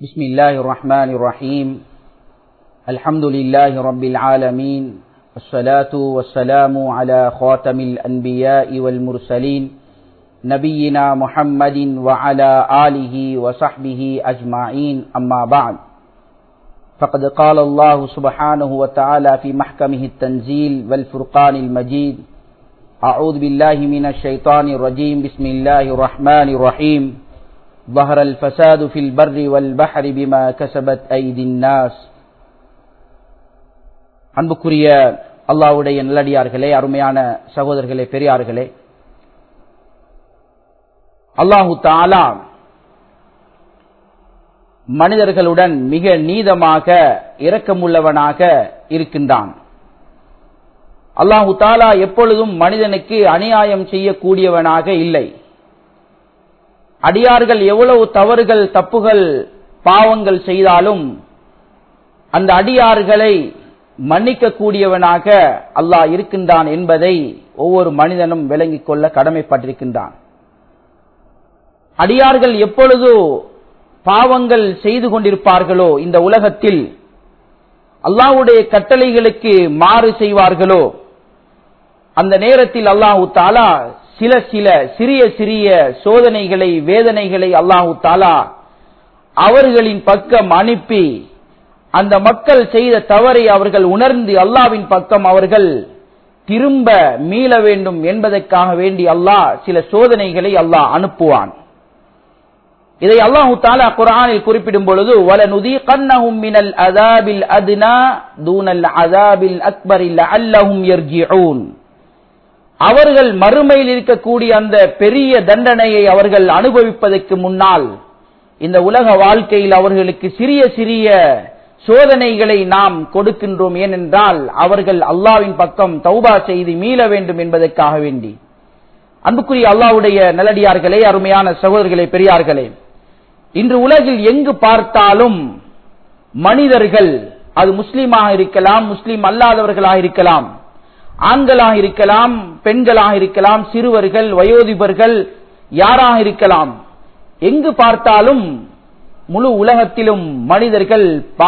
بسم الله الرحمن الرحيم الحمد لله رب العالمين والصلاة والسلام على خاتم الأنبياء والمرسلين نبينا محمد وعلى آله وصحبه أجمعين أما بعد فقد قال الله سبحانه وتعالى في محكمه التنزيل والفرقان المجيد أعوذ بالله من الشيطان الرجيم بسم الله الرحمن الرحيم ظهر الفساد في البر والبحر بما كسبت أيدي الناس அன்புக்குரிய அல்லாவுடைய நல்லடியார்களே அருமையான சகோதரர்களே பெரியார்களே அல்லாஹு தாலா மனிதர்களுடன் மிக நீதமாக இரக்கமுள்ளவனாக இருக்கின்றான் அல்லாஹு தாலா எப்பொழுதும் மனிதனுக்கு அநியாயம் செய்யக்கூடியவனாக இல்லை அடியார்கள் எவ்வளவு தவறுகள் தப்புகள் பாவங்கள் செய்தாலும் அந்த அடியார்களை மன்னிக்க கூடியவனாக அல்லாஹ் இருக்கின்றான் என்பதை ஒவ்வொரு மனிதனும் விளங்கிக் கொள்ள கடமைப்பட்டிருக்கின்றான் அடியார்கள் எப்பொழுது பாவங்கள் செய்து கொண்டிருப்பார்களோ இந்த உலகத்தில் அல்லாஹுடைய கட்டளைகளுக்கு மாறு செய்வார்களோ அந்த நேரத்தில் அல்லாஹு தாலா சில சில சிறிய சிறிய சோதனைகளை வேதனைகளை அல்லாஹு தாலா அவர்களின் பக்கம் அனுப்பி அந்த மக்கள் செய்த தவறை அவர்கள் உணர்ந்து அல்லாவின் பக்கம் அவர்கள் திரும்ப மீள வேண்டும் என்பதற்காக வேண்டி அல்லாஹ் சில சோதனைகளை அல்லாஹ் அனுப்புவான் இதை அல்லாஹு தாலா குரானில் குறிப்பிடும் பொழுது வல நுதி கண்ணஹும் மினல் அதாபில் அதுனா தூனல் அதாபில் அக்பரில் அல்லஹும் எர்ஜிஊன் அவர்கள் மறுமையில் இருக்கக்கூடிய அந்த பெரிய தண்டனையை அவர்கள் அனுபவிப்பதற்கு முன்னால் இந்த உலக வாழ்க்கையில் அவர்களுக்கு சிறிய சிறிய சோதனைகளை நாம் கொடுக்கின்றோம் ஏனென்றால் அவர்கள் அல்லாவின் பக்கம் தௌபா செய்து மீள வேண்டும் என்பதற்காக வேண்டி அன்புக்குரிய அல்லாவுடைய நல்லடியார்களே அருமையான சகோதரர்களே பெரியார்களே இன்று உலகில் எங்கு பார்த்தாலும் மனிதர்கள் அது முஸ்லீமாக இருக்கலாம் முஸ்லீம் அல்லாதவர்களாக இருக்கலாம் ஆண்களாக இருக்கலாம் பெண்களாக இருக்கலாம் சிறுவர்கள் வயோதிபர்கள் யாராக இருக்கலாம் எங்கு பார்த்தாலும் முழு உலகத்திலும் மனிதர்கள்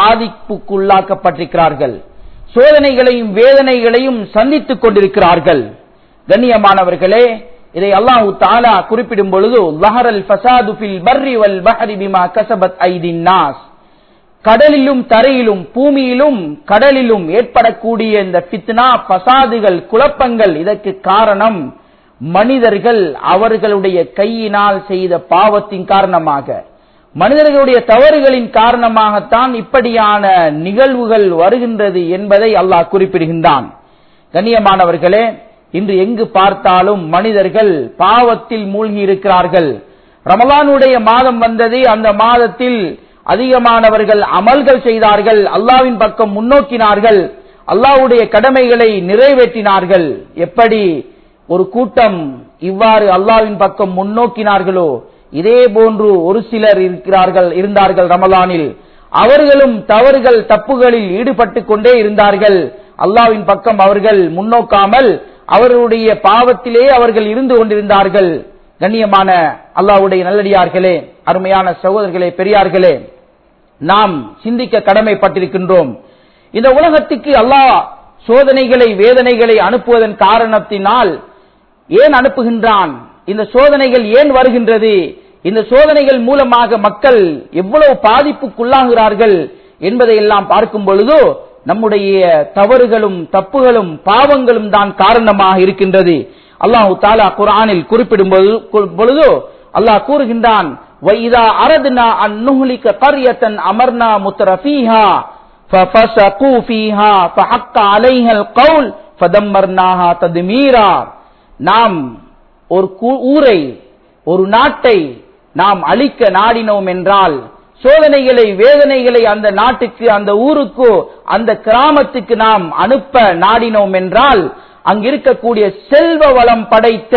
பாதிப்புக்குள்ளாக்கப்பட்டிருக்கிறார்கள் சோதனைகளையும் வேதனைகளையும் சந்தித்துக் கொண்டிருக்கிறார்கள் கண்ணியமானவர்களே இதை அல்லாஹு தாலா குறிப்பிடும் பொழுது லஹரல் ஃபசாது ஃபில் பர்ரி வல் பஹரி பிமா கசபத் ஐதின் நாஸ் கடலிலும் தரையிலும் பூமியிலும் கடலிலும் ஏற்படக்கூடிய இந்த பித்னா பசாதுகள் குழப்பங்கள் இதற்கு காரணம் மனிதர்கள் அவர்களுடைய கையினால் செய்த பாவத்தின் காரணமாக மனிதர்களுடைய தவறுகளின் காரணமாகத்தான் இப்படியான நிகழ்வுகள் வருகின்றது என்பதை அல்லாஹ் குறிப்பிடுகின்றான் கண்ணியமானவர்களே இன்று எங்கு பார்த்தாலும் மனிதர்கள் பாவத்தில் மூழ்கி இருக்கிறார்கள் ரமலானுடைய மாதம் வந்தது அந்த மாதத்தில் அதிகமானவர்கள் அமல்கள் செய்தார்கள் அல்லாவின் பக்கம் முன்னோக்கினார்கள் அல்லாவுடைய கடமைகளை நிறைவேற்றினார்கள் எப்படி ஒரு கூட்டம் இவ்வாறு அல்லாவின் பக்கம் முன்னோக்கினார்களோ இதே போன்று ஒரு சிலர் இருக்கிறார்கள் இருந்தார்கள் ரமலானில் அவர்களும் தவறுகள் தப்புகளில் ஈடுபட்டு கொண்டே இருந்தார்கள் அல்லாவின் பக்கம் அவர்கள் முன்னோக்காமல் அவர்களுடைய பாவத்திலே அவர்கள் இருந்து கொண்டிருந்தார்கள் கண்ணியமான அல்லாவுடைய நல்லடியார்களே அருமையான சகோதரர்களே பெரியார்களே நாம் சிந்திக்க கடமைப்பட்டிருக்கின்றோம் இந்த உலகத்துக்கு அல்லாஹ் சோதனைகளை வேதனைகளை அனுப்புவதன் காரணத்தினால் ஏன் அனுப்புகின்றான் இந்த சோதனைகள் ஏன் வருகின்றது இந்த சோதனைகள் மூலமாக மக்கள் எவ்வளவு பாதிப்புக்குள்ளாகிறார்கள் என்பதை எல்லாம் பார்க்கும் பொழுதோ நம்முடைய தவறுகளும் தப்புகளும் பாவங்களும் தான் காரணமாக இருக்கின்றது அல்லாஹு தாலா குரானில் குறிப்பிடும் பொழுதோ அல்லாஹ் கூறுகின்றான் வைதா அரதுனா அந்நுகலிக்க கரியத்தன் அமர்னா முத்தரஃபீஹா ففسقوا فيها فحق عليها القول فدمرناها تدميرا நாம் ஒரு ஊரை ஒரு நாட்டை நாம் அழிக்க நாடினோம் என்றால் சோதனைகளை வேதனைகளை அந்த நாட்டுக்கு அந்த ஊருக்கு அந்த கிராமத்துக்கு நாம் அனுப்ப நாடினோம் என்றால் அங்கிருக்கக்கூடிய செல்வ வளம் படைத்த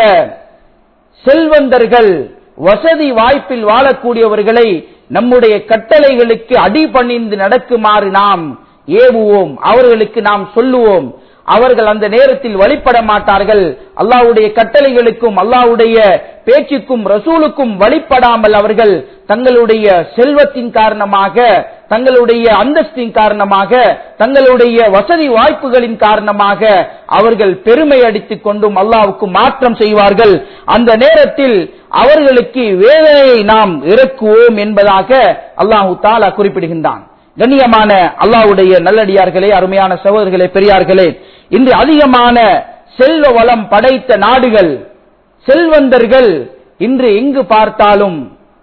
செல்வந்தர்கள் வசதி வாய்ப்பில் வாழக்கூடியவர்களை நம்முடைய கட்டளைகளுக்கு அடிபணிந்து நடக்குமாறு நாம் ஏவுவோம் அவர்களுக்கு நாம் சொல்லுவோம் அவர்கள் அந்த நேரத்தில் வழிபட மாட்டார்கள் அல்லாஹ்வுடைய கட்டளைகளுக்கும் அல்லாஹ்வுடைய பேச்சுக்கும் ரசூலுக்கும் வழிபடாமல் அவர்கள் தங்களுடைய செல்வத்தின் காரணமாக தங்களுடைய அந்தஸ்தின் காரணமாக தங்களுடைய வசதி வாய்ப்புகளின் காரணமாக அவர்கள் பெருமை அடித்துக் கொண்டும் அல்லாவுக்கு மாற்றம் செய்வார்கள் அந்த நேரத்தில் அவர்களுக்கு வேதனையை நாம் இறக்குவோம் என்பதாக அல்லாஹு தாலா குறிப்பிடுகின்றான் கண்ணியமான அல்லாஹ்வுடைய நல்லடியார்களே அருமையான சகோதரர்களே பெரியார்களே இன்று அதிகமான செல்வ வளம் படைத்த நாடுகள் செல்வந்தர்கள் இன்று எங்கு பார்த்தாலும்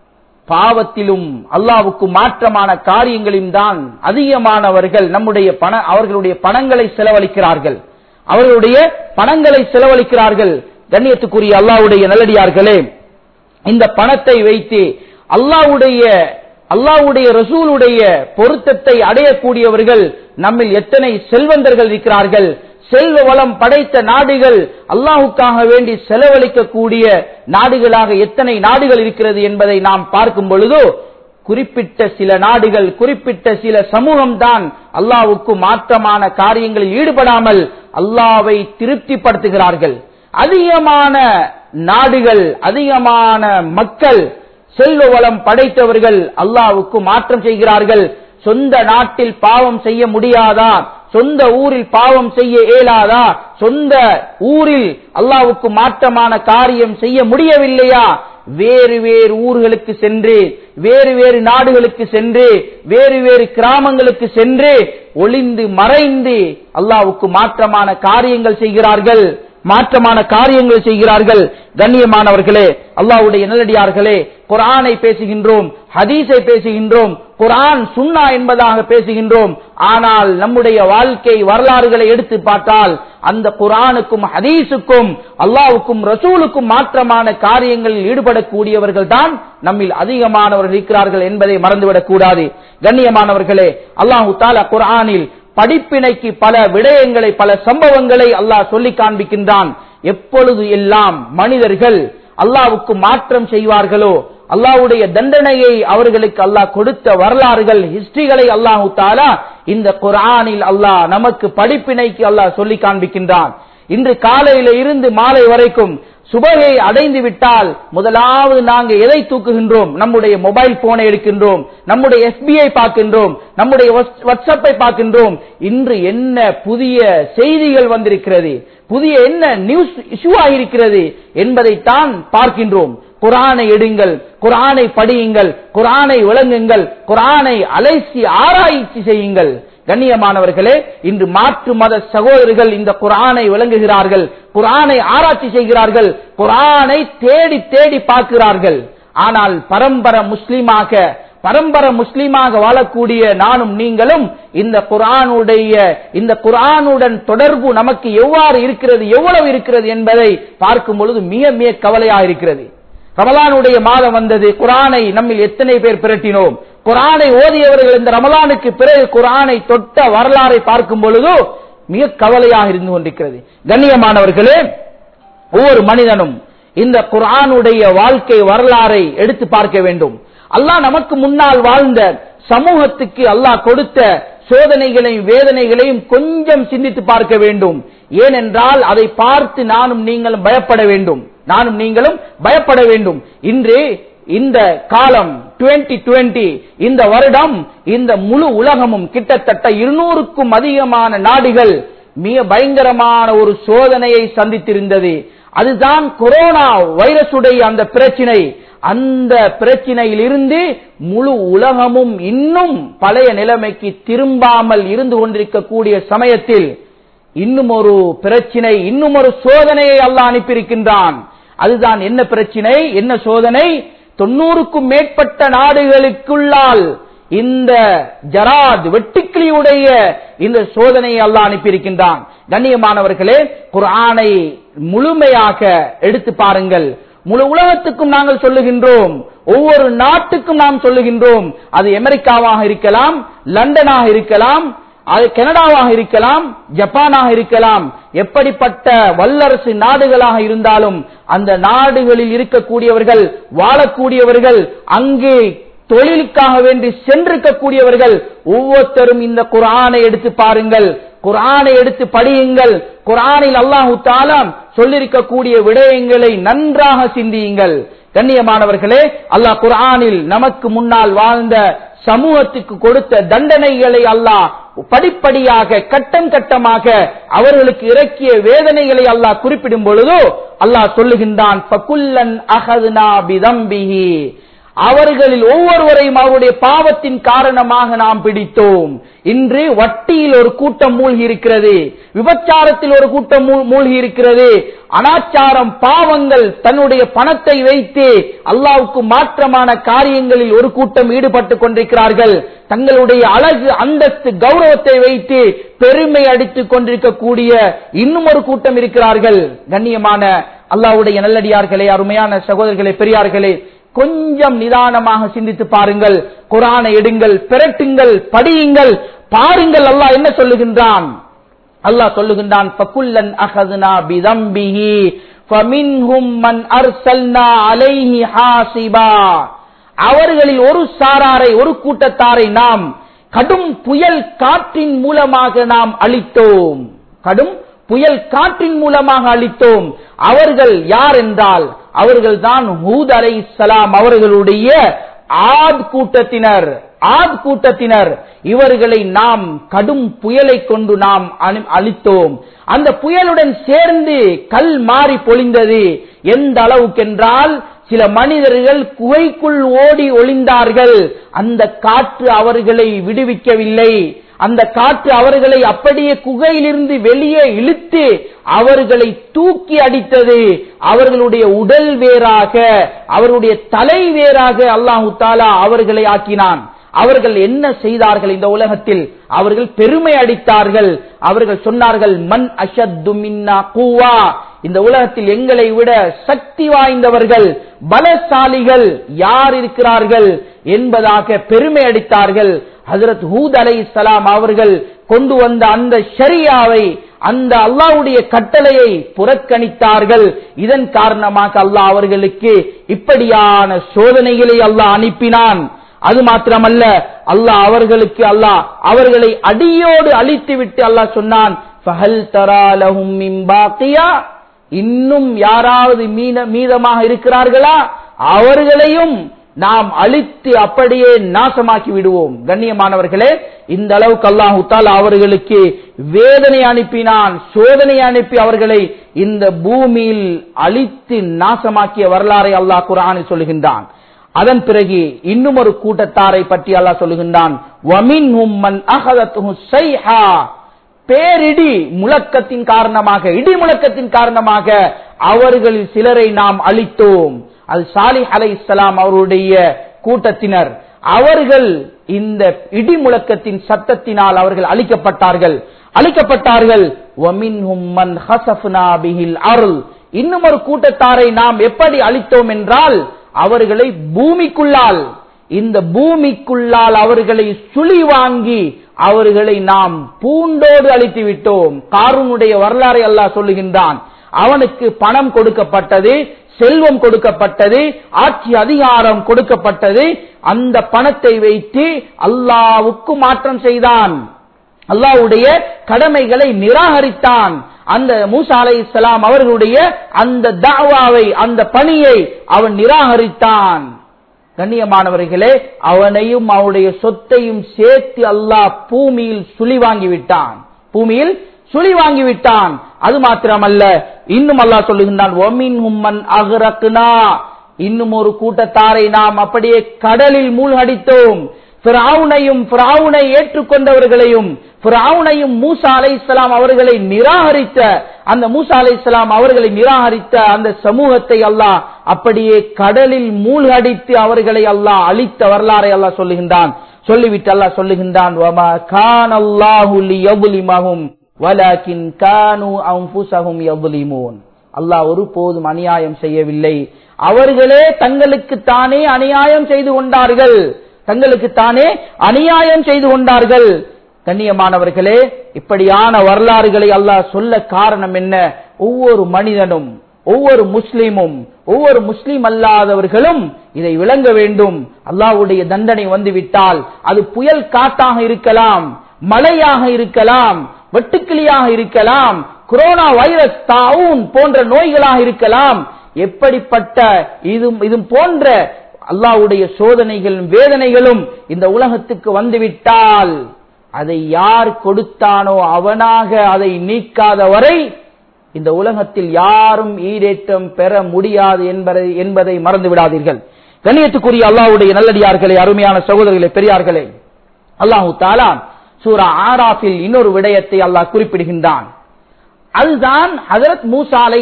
பாவத்திலும் அல்லாவுக்கு மாற்றமான காரியங்களிலும் தான் அதிகமானவர்கள் நம்முடைய பண அவர்களுடைய பணங்களை செலவழிக்கிறார்கள் அவர்களுடைய பணங்களை செலவழிக்கிறார்கள் கண்ணியத்துக்குரிய அல்லாவுடைய நல்லடியார்களே இந்த பணத்தை வைத்து அல்லாவுடைய அல்லாவுடைய ரசூலுடைய பொருத்தத்தை அடையக்கூடியவர்கள் நம்மில் எத்தனை செல்வந்தர்கள் இருக்கிறார்கள் செல்வ வளம் படைத்த நாடுகள் அல்லாஹுக்காக வேண்டி செலவழிக்கக்கூடிய நாடுகளாக எத்தனை நாடுகள் இருக்கிறது என்பதை நாம் பார்க்கும் பொழுதோ குறிப்பிட்ட சில நாடுகள் குறிப்பிட்ட சில சமூகம் தான் அல்லாவுக்கு மாற்றமான காரியங்களில் ஈடுபடாமல் அல்லாவை திருப்திப்படுத்துகிறார்கள் அதிகமான நாடுகள் அதிகமான மக்கள் செல்வ வளம் படைத்தவர்கள் அல்லாவுக்கு மாற்றம் செய்கிறார்கள் சொந்த நாட்டில் பாவம் செய்ய முடியாதா சொந்த ஊரில் பாவம் செய்ய இயலாதா சொந்த ஊரில் அல்லாவுக்கு மாற்றமான காரியம் செய்ய முடியவில்லையா வேறு வேறு ஊர்களுக்கு சென்று வேறு வேறு நாடுகளுக்கு சென்று வேறு வேறு கிராமங்களுக்கு சென்று ஒளிந்து மறைந்து அல்லாவுக்கு மாற்றமான காரியங்கள் செய்கிறார்கள் மாற்றமான காரியங்கள் செய்கிறார்கள் கண்ணியமானவர்களே அல்லாவுடைய நல்லடியார்களே குரானை பேசுகின்றோம் ஹதீஸை பேசுகின்றோம் குரான் சுன்னா என்பதாக பேசுகின்றோம் ஆனால் நம்முடைய வாழ்க்கை வரலாறுகளை எடுத்து பார்த்தால் அந்த குரானுக்கும் ஹதீஸுக்கும் அல்லாவுக்கும் ரசூலுக்கும் மாற்றமான காரியங்களில் ஈடுபடக்கூடியவர்கள் தான் நம்மில் அதிகமானவர்கள் இருக்கிறார்கள் என்பதை மறந்துவிடக் கூடாது கண்ணியமானவர்களே அல்லாஹு தாலா குரானில் படிப்பினைக்கு பல விடயங்களை பல சம்பவங்களை அல்லாஹ் சொல்லி காண்பிக்கின்றான் எப்பொழுது எல்லாம் மனிதர்கள் அல்லாவுக்கு மாற்றம் செய்வார்களோ அல்லாவுடைய தண்டனையை அவர்களுக்கு அல்லாஹ் கொடுத்த வரலாறுகள் ஹிஸ்டரிகளை அல்லாஹு தாலா இந்த குரானில் அல்லாஹ் நமக்கு படிப்பினைக்கு அல்லாஹ் சொல்லி காண்பிக்கின்றான் இன்று காலையில இருந்து மாலை வரைக்கும் சுபகை அடைந்து விட்டால் முதலாவது நாங்க எதை தூக்குகின்றோம் நம்முடைய மொபைல் போனை எடுக்கின்றோம் நம்முடைய எஸ்பிஐ பார்க்கின்றோம் நம்முடைய வாட்ஸ்அப்பை பார்க்கின்றோம் இன்று என்ன புதிய செய்திகள் வந்திருக்கிறது புதிய என்ன நியூஸ் இஷ்யூ ஆகியிருக்கிறது என்பதைத்தான் பார்க்கின்றோம் குரானை எடுங்கள் குரானை படியுங்கள் குரானை விளங்குங்கள் குரானை அலைசி ஆராய்ச்சி செய்யுங்கள் கண்ணியமானவர்களே இன்று மாற்று மத சகோதரர்கள் இந்த குரானை விளங்குகிறார்கள் குரானை ஆராய்ச்சி செய்கிறார்கள் குரானை தேடி தேடி பார்க்கிறார்கள் ஆனால் பரம்பர முஸ்லீமாக பரம்பர முஸ்லீமாக வாழக்கூடிய நானும் நீங்களும் இந்த குரானுடைய இந்த குரானுடன் தொடர்பு நமக்கு எவ்வாறு இருக்கிறது எவ்வளவு இருக்கிறது என்பதை பார்க்கும் பொழுது மிக மிக கவலையாக இருக்கிறது ரமலானுடைய மாதம் வந்தது குரானை நம்மில் எத்தனை பேர் பிரட்டினோம் குரானை ஓதியவர்கள் இந்த ரமலானுக்கு பிறகு குரானை தொட்ட வரலாறை பார்க்கும் பொழுதோ மிக கவலையாக இருந்து கொண்டிருக்கிறது கண்ணியமானவர்களே ஒவ்வொரு மனிதனும் இந்த குரானுடைய வாழ்க்கை வரலாறை எடுத்து பார்க்க வேண்டும் அல்லாஹ் நமக்கு முன்னால் வாழ்ந்த சமூகத்துக்கு அல்லாஹ் கொடுத்த சோதனைகளையும் வேதனைகளையும் கொஞ்சம் சிந்தித்து பார்க்க வேண்டும் ஏனென்றால் அதை பார்த்து நானும் நீங்களும் பயப்பட வேண்டும் நானும் நீங்களும் பயப்பட வேண்டும் இன்று இந்த காலம் 2020 இந்த வருடம் இந்த முழு உலகமும் கிட்டத்தட்ட இருநூறுக்கும் அதிகமான நாடுகள் மிக பயங்கரமான ஒரு சோதனையை சந்தித்திருந்தது அதுதான் கொரோனா வைரசுடைய அந்த பிரச்சினை அந்த பிரச்சினையில் இருந்து முழு உலகமும் இன்னும் பழைய நிலைமைக்கு திரும்பாமல் இருந்து கொண்டிருக்கக்கூடிய சமயத்தில் இன்னும் ஒரு பிரச்சினை இன்னும் ஒரு சோதனையை அல்லாஹ் அனுப்பியிருக்கின்றான் அதுதான் என்ன பிரச்சினை என்ன சோதனை தொண்ணூறுக்கும் மேற்பட்ட நாடுகளுக்குள்ளால் இந்த ஜராத் வெட்டுக்கிளியுடைய இந்த சோதனையை அல்லாஹ் அனுப்பியிருக்கின்றான் கண்ணியமானவர்களே குர்ஆனை முழுமையாக எடுத்து பாருங்கள் முழு உலகத்துக்கும் நாங்கள் சொல்லுகின்றோம் ஒவ்வொரு நாட்டுக்கும் நாம் சொல்லுகின்றோம் அது அமெரிக்காவாக இருக்கலாம் லண்டனாக இருக்கலாம் அது கனடாவாக இருக்கலாம் ஜப்பானாக இருக்கலாம் எப்படிப்பட்ட வல்லரசு நாடுகளாக இருந்தாலும் அந்த நாடுகளில் இருக்கக்கூடியவர்கள் வாழக்கூடியவர்கள் அங்கே தொழிலுக்காக வேண்டி சென்றிருக்கக்கூடியவர்கள் ஒவ்வொருத்தரும் இந்த குரானை எடுத்து பாருங்கள் குர்ஆனை எடுத்து படியுங்கள் குர்ஆனில் அல்லாஹு தாலாம் சொல்லிருக்கக்கூடிய விடயங்களை நன்றாக சிந்தியுங்கள் கண்ணியமானவர்களே அல்லாஹ் குர்ஆனில் நமக்கு முன்னால் வாழ்ந்த சமூகத்துக்கு கொடுத்த தண்டனைகளை அல்லாஹ் படிப்படியாக கட்டம் கட்டமாக அவர்களுக்கு இறக்கிய வேதனைகளை அல்லாஹ் குறிப்பிடும் பொழுதோ அல்லாஹ் சொல்லுகின்றான் "ஃபகுல்லன் அகதுனா பிதம்பிஹி." அவர்களில் ஒவ்வொருவரையும் அவருடைய பாவத்தின் காரணமாக நாம் பிடித்தோம் இன்று வட்டியில் ஒரு கூட்டம் மூழ்கி இருக்கிறது விபச்சாரத்தில் ஒரு கூட்டம் மூழ்- மூழ்கி இருக்கிறது அனாச்சாரம் பாவங்கள் தன்னுடைய பணத்தை வைத்து அல்லாவுக்கு மாற்றமான காரியங்களில் ஒரு கூட்டம் ஈடுபட்டுக் கொண்டிருக்கிறார்கள் தங்களுடைய அழகு அந்தஸ்து கௌரவத்தை வைத்து பெருமை அடித்துக் கொண்டிருக்கக்கூடிய இன்னும் ஒரு கூட்டம் இருக்கிறார்கள் கண்ணியமான அல்லாவுடைய நல்லடியார்களே அருமையான சகோதரர்களே பெரியார்களே கொஞ்சம் நிதானமாக சிந்தித்து பாருங்கள் குரானை எடுங்கள் பிரட்டுங்கள் படியுங்கள் பாருங்கள் அல்லாஹ் என்ன சொல்லுகின்றான் அல்லாஹ் சொல்லுகின்றான் ஃபகுல்லன் அகதுனா பிதம்பிஹி ஃபமின்ஹும் மன் அர்சல்னா அலைஹி ஹாசிபா அவர்களில் ஒரு சாராரை ஒரு கூட்டத்தாரை நாம் கடும் புயல் காற்றின் மூலமாக நாம் அழித்தோம் கடும் புயல் காற்றின் மூலமாக அழித்தோம் அவர்கள் யார் என்றால் அவர்கள் தான் ஹூத் அலை அவர்களுடைய ஆத் கூட்டத்தினர் ஆத் கூட்டத்தினர் இவர்களை நாம் கடும் புயலை கொண்டு நாம் அனு- அழித்தோம் அந்த புயலுடன் சேர்ந்து கல் மாறி பொழிந்தது எந்த அளவுக்கென்றால் சில மனிதர்கள் குகைக்குள் ஓடி ஒளிந்தார்கள் அந்த காற்று அவர்களை விடுவிக்கவில்லை அந்த காற்று அவர்களை அப்படியே குகையிலிருந்து வெளியே இழுத்து அவர்களை தூக்கி அடித்தது அவர்களுடைய உடல் வேறாக அவர்களுடைய தலை வேறாக அல்லாஹு தாலா அவர்களை ஆக்கினான் அவர்கள் என்ன செய்தார்கள் இந்த உலகத்தில் அவர்கள் பெருமை அடித்தார்கள் அவர்கள் சொன்னார்கள் மண் அஷத்து மின்னா கூவா இந்த உலகத்தில் எங்களை விட சக்தி வாய்ந்தவர்கள் பலசாலிகள் யார் இருக்கிறார்கள் என்பதாக பெருமை அடித்தார்கள் ஹஜரத் ஹூத் அலை அவர்கள் கொண்டு வந்த அந்த ஷரியாவை அந்த அல்லாஹ்வுடைய கட்டளையை புறக்கணித்தார்கள் இதன் காரணமாக அல்லாஹ் அவர்களுக்கு இப்படியான சோதனைகளை அல்லாஹ் அனுப்பினான் அது மாத்திரமல்ல அல்லாஹ் அவர்களுக்கு அல்லாஹ் அவர்களை அடியோடு அழித்து விட்டு அல்லாஹ் சொன்னான் "ஃபஹல் தரா லஹும் மின் பாக்கியா?" இன்னும் யாராவது மீன- மீதமாக இருக்கிறார்களா அவர்களையும் நாம் அழித்து அப்படியே நாசமாக்கி விடுவோம் கண்ணியமானவர்களே இந்த அளவுக்கு அல்லாஹு தாலா அவர்களுக்கு வேதனை அனுப்பினான் சோதனை அனுப்பி அவர்களை இந்த பூமியில் அழித்து நாசமாக்கிய வரலாறை அல்லாஹ் குர்ஆனில் சொல்லுகின்றான் அதன் பிறகு இன்னும் ஒரு கூட்டத்தாரை பற்றி அல்லாஹ் சொல்லுகின்றான் "வமின்ஹும் மன் அகதத்துஹு ஸைஹா." பேரிடி முழக்கத்தின் காரணமாக இடி முழக்கத்தின் காரணமாக அவர்களில் சிலரை நாம் அழித்தோம் அது சாலிஹ் அலை இஸ்லாம் அவருடைய கூட்டத்தினர் அவர்கள் இந்த இடி முழக்கத்தின் சத்தத்தினால் அவர்கள் அழிக்கப்பட்டார்கள் அழிக்கப்பட்டார்கள் وَمِنْهُمْ مَنْ خَسَفْنَا بِهِ الْأَرْضِ இன்னும் ஒரு கூட்டத்தாரை நாம் எப்படி அழித்தோம் என்றால் அவர்களை பூமிக்குள்ளால் இந்த பூமிக்குள்ளால் அவர்களை சுழி வாங்கி அவர்களை நாம் பூண்டோடு அழித்து விட்டோம் காரூனுடைய வரலாறை அல்லாஹ் சொல்லுகின்றான் அவனுக்கு பணம் கொடுக்கப்பட்டது செல்வம் கொடுக்கப்பட்டது ஆட்சி அதிகாரம் கொடுக்கப்பட்டது அந்த பணத்தை வைத்து அல்லாவுக்கு மாற்றம் செய்தான் அல்லாஹ்வுடைய கடமைகளை நிராகரித்தான் அந்த மூசா அலை இஸ்லாம் அவர்களுடைய அந்த தாவாவை அந்த பணியை அவன் நிராகரித்தான் கண்ணியமானவர்களே அவனையும் அவனுடைய சொத்தையும் சேர்த்து அல்லாஹ் பூமியில் சுழி வாங்கி விட்டான் பூமியில் சுழி வாங்கி விட்டான் அது மாத்திரமல்ல இன்னும் அல்லாஹ் சொல்லுகின்றான் ஒமின் உம்மன் அகரக்குனா இன்னும் ஒரு கூட்டத்தாரை நாம் அப்படியே கடலில் மூழ்கடித்தோம் பிராவுனையும் பிராவுனை ஏற்றுக்கொண்டவர்களையும் பிராவுனையும் மூசா அலை அவர்களை நிராகரித்த அந்த மூசா அலை அவர்களை நிராகரித்த அந்த சமூகத்தை அல்லாஹ் அப்படியே கடலில் மூழ்கடித்து அவர்களை அல்லாஹ் அழித்த வரலாறை அல்லாஹ் சொல்லுகின்றான் சொல்லிவிட்டு அல்லாஹ் சொல்லுகின்றான் "வமா கானல்லாஹு லியظ்லிமஹும் வலக்கின் கானு அன்ஃபுஸஹும் யظ்லிமூன் அல்லாஹ் ஒருபோதும் அநியாயம் செய்யவில்லை அவர்களே தங்களுக்கு தானே அநியாயம் செய்து கொண்டார்கள் தங்களுக்கு தானே அநியாயம் செய்து கொண்டார்கள் கண்ணியமானவர்களே இப்படியான வரலாறுகளை அல்லாஹ் சொல்ல காரணம் என்ன ஒவ்வொரு மனிதனும் ஒவ்வொரு முஸ்லிமும் ஒவ்வொரு முஸ்லிம் அல்லாதவர்களும் இதை விளங்க வேண்டும் அல்லாஹ்வுடைய தண்டனை வந்துவிட்டால் அது புயல் காட்டாக இருக்கலாம் மழையாக இருக்கலாம் வெட்டுக்கிளியாக இருக்கலாம் கொரோனா வைரஸ் தாவுன் போன்ற நோய்களாக இருக்கலாம் எப்படிப்பட்ட இது இது போன்ற அல்லாஹ்வுடைய சோதனைகளும் வேதனைகளும் இந்த உலகத்துக்கு வந்துவிட்டால் அதை யார் கொடுத்தானோ அவனாக அதை நீக்காத வரை இந்த உலகத்தில் யாரும் ஈடேற்றம் பெற முடியாது என்பதை என்பதை மறந்து விடாதீர்கள் கண்ணியத்துக்குரிய அல்லாஹ்வுடைய நல்லடியார்களே அருமையான சகோதரர்களே பெரியார்களே அல்லாஹு தாலா சூரா ஆராஃபில் இன்னொரு விடயத்தை அல்லாஹ் குறிப்பிடுகின்றான் அதுதான் ஹஜரத் மூசா அலை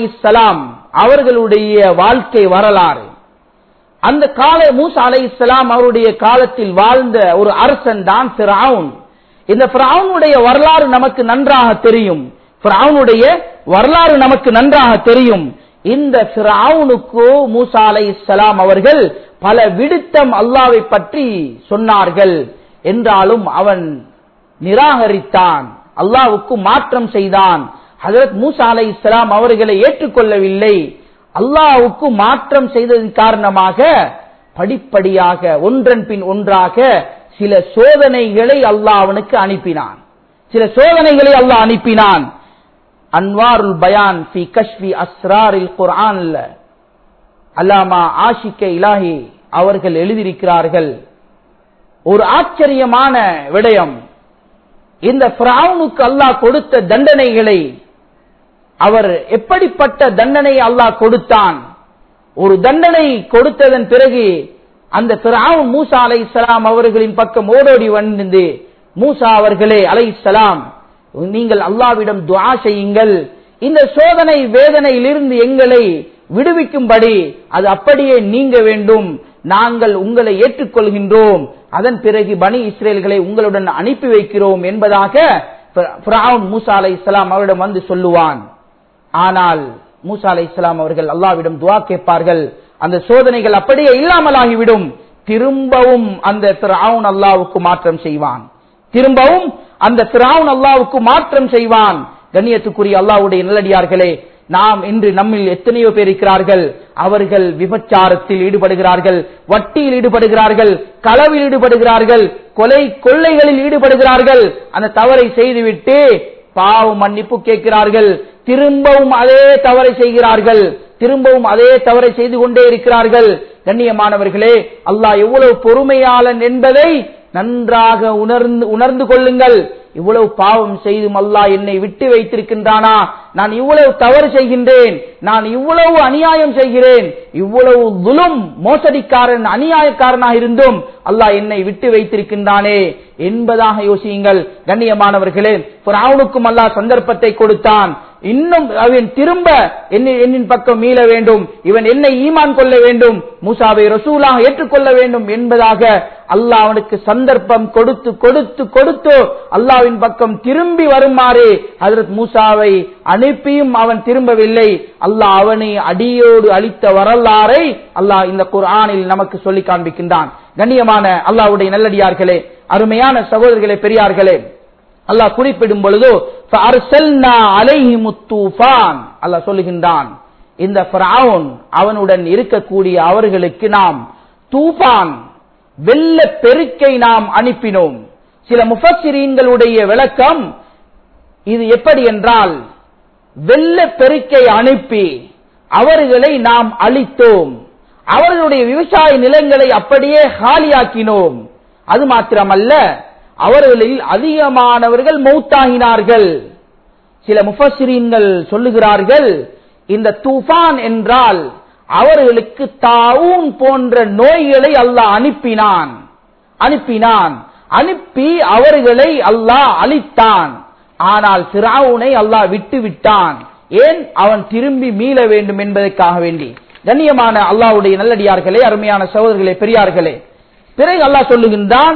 அவர்களுடைய வாழ்க்கை வரலாறு அந்த கால மூசா அலை அவருடைய காலத்தில் வாழ்ந்த ஒரு அரசன் தான் ஃபிரவுன் இந்த ஃபிரவுனுடைய வரலாறு நமக்கு நன்றாக தெரியும் ஃபிரவுனுடைய வரலாறு நமக்கு நன்றாக தெரியும் இந்த ஃபிரவுனுக்கு மூசா அலை அவர்கள் பல விடுத்தம் அல்லாவை பற்றி சொன்னார்கள் என்றாலும் அவன் நிராகரித்தான் அல்லாவுக்கு மாற்றம் செய்தான் ஹஜரத் மூசா அலை இஸ்லாம் அவர்களை ஏற்றுக்கொள்ளவில்லை அல்லாவுக்கு மாற்றம் செய்ததன் காரணமாக படிப்படியாக ஒன்றன் பின் ஒன்றாக சில சோதனைகளை அல்லாஹ் அவனுக்கு அனுப்பினான் சில சோதனைகளை அல்லாஹ் அனுப்பினான் அன்வாருல் பயான் ஃபி கஷ்வி அஸ்ராரில் குர்ஆன்ல அல்லாமா ஆஷிக்க இலாஹி அவர்கள் எழுதியிருக்கிறார்கள் ஒரு ஆச்சரியமான விடயம் இந்த பிராவுனுக்கு அல்லாஹ் கொடுத்த தண்டனைகளை அவர் எப்படிப்பட்ட தண்டனை அல்லாஹ் கொடுத்தான் ஒரு தண்டனை கொடுத்ததன் பிறகு அந்த பிராவுன் மூசா அலை இஸ்லாம் அவர்களின் பக்கம் ஓடோடி வந்து மூசா அவர்களே அலை இஸ்லாம் நீங்கள் அல்லாவிடம் துவா செய்யுங்கள் இந்த சோதனை வேதனையிலிருந்து எங்களை விடுவிக்கும்படி அது அப்படியே நீங்க வேண்டும் நாங்கள் உங்களை ஏற்றுக்கொள்கின்றோம் அதன் பிறகு பனி இஸ்ரேல்களை உங்களுடன் அனுப்பி வைக்கிறோம் என்பதாக மூசா அலை இஸ்லாம் அவரிடம் வந்து சொல்லுவான் ஆனால் மூசா அலை இஸ்லாம் அவர்கள் அல்லாவிடம் துவா கேட்பார்கள் அந்த சோதனைகள் அப்படியே இல்லாமலாகிவிடும் திரும்பவும் அந்த திராவுன் அல்லாவுக்கு மாற்றம் செய்வான் திரும்பவும் அந்த திராவுன் அல்லாவுக்கு மாற்றம் செய்வான் கண்ணியத்துக்குரிய அல்லாவுடைய நல்லடியார்களே நாம் இன்று நம்மில் எத்தனையோ பேர் இருக்கிறார்கள் அவர்கள் விபச்சாரத்தில் ஈடுபடுகிறார்கள் வட்டியில் ஈடுபடுகிறார்கள் களவில் ஈடுபடுகிறார்கள் கொலை கொள்ளைகளில் ஈடுபடுகிறார்கள் அந்த தவறை செய்துவிட்டு பாவ மன்னிப்பு கேட்கிறார்கள் திரும்பவும் அதே தவறை செய்கிறார்கள் திரும்பவும் அதே தவறை செய்து கொண்டே இருக்கிறார்கள் கண்ணியமானவர்களே அல்லாஹ் எவ்வளவு பொறுமையாளன் என்பதை நன்றாக உணர்ந்து உணர்ந்து கொள்ளுங்கள் இவ்வளவு பாவம் செய்தும் அல்லாஹ் என்னை விட்டு வைத்திருக்கின்றானா நான் இவ்வளவு தவறு செய்கின்றேன் நான் இவ்வளவு அநியாயம் செய்கிறேன் இவ்வளவு துலும் மோசடிக்காரன் அநியாயக்காரனாக இருந்தும் அல்லாஹ் என்னை விட்டு வைத்திருக்கின்றானே என்பதாக யோசியுங்கள் கண்ணியமானவர்களே அவனுக்கும் அல்லாஹ் சந்தர்ப்பத்தை கொடுத்தான் இன்னும் அவன் திரும்ப என்னின் பக்கம் மீள வேண்டும் இவன் என்னை ஈமான் கொள்ள வேண்டும் மூசாவை ரசூலாக ஏற்றுக்கொள்ள வேண்டும் என்பதாக அல்லாஹ் அவனுக்கு சந்தர்ப்பம் கொடுத்து கொடுத்து கொடுத்து அல்லாவின் பக்கம் திரும்பி வருமாறு ஹதரத் மூசாவை அனுப்பியும் அவன் திரும்பவில்லை அல்லாஹ் அவனை அடியோடு அளித்த வரலாறை அல்லாஹ் இந்த குர்ஆனில் நமக்கு சொல்லி காண்பிக்கின்றான் கண்ணியமான அல்லாஹ்வுடைய நல்லடியார்களே அருமையான சகோதரர்களே பெரியார்களே அல்லாஹ் குறிப்பிடும் பொழுது அல்லாஹ் சொல்லுகின்றான் இந்த அவனுடன் இருக்கக்கூடிய அவர்களுக்கு நாம் தூபான் வெள்ள பெருக்கை நாம் அனுப்பினோம் சில முஃபசிரீன்களுடைய விளக்கம் இது எப்படி என்றால் வெள்ள பெருக்கை அனுப்பி அவர்களை நாம் அழித்தோம் அவர்களுடைய விவசாய நிலங்களை அப்படியே காலியாக்கினோம் அது மாத்திரமல்ல அவர்களில் அதிகமானவர்கள் மௌத்தாகினார்கள் சில முஃபசிரீன்கள் சொல்லுகிறார்கள் இந்த தூஃபான் என்றால் அவர்களுக்கு தாவூன் போன்ற நோய்களை அல்லாஹ் அனுப்பினான் அனுப்பினான் அனுப்பி அவர்களை அல்லாஹ் அழித்தான் ஆனால் சிராவுனை அல்லாஹ் விட்டு விட்டான் ஏன் அவன் திரும்பி மீள வேண்டும் என்பதற்காக வேண்டி கண்ணியமான அல்லாவுடைய நல்லடியார்களே அருமையான சகோதரர்களே பெரியார்களே பிறகு அல்லாஹ் சொல்லுகின்றான்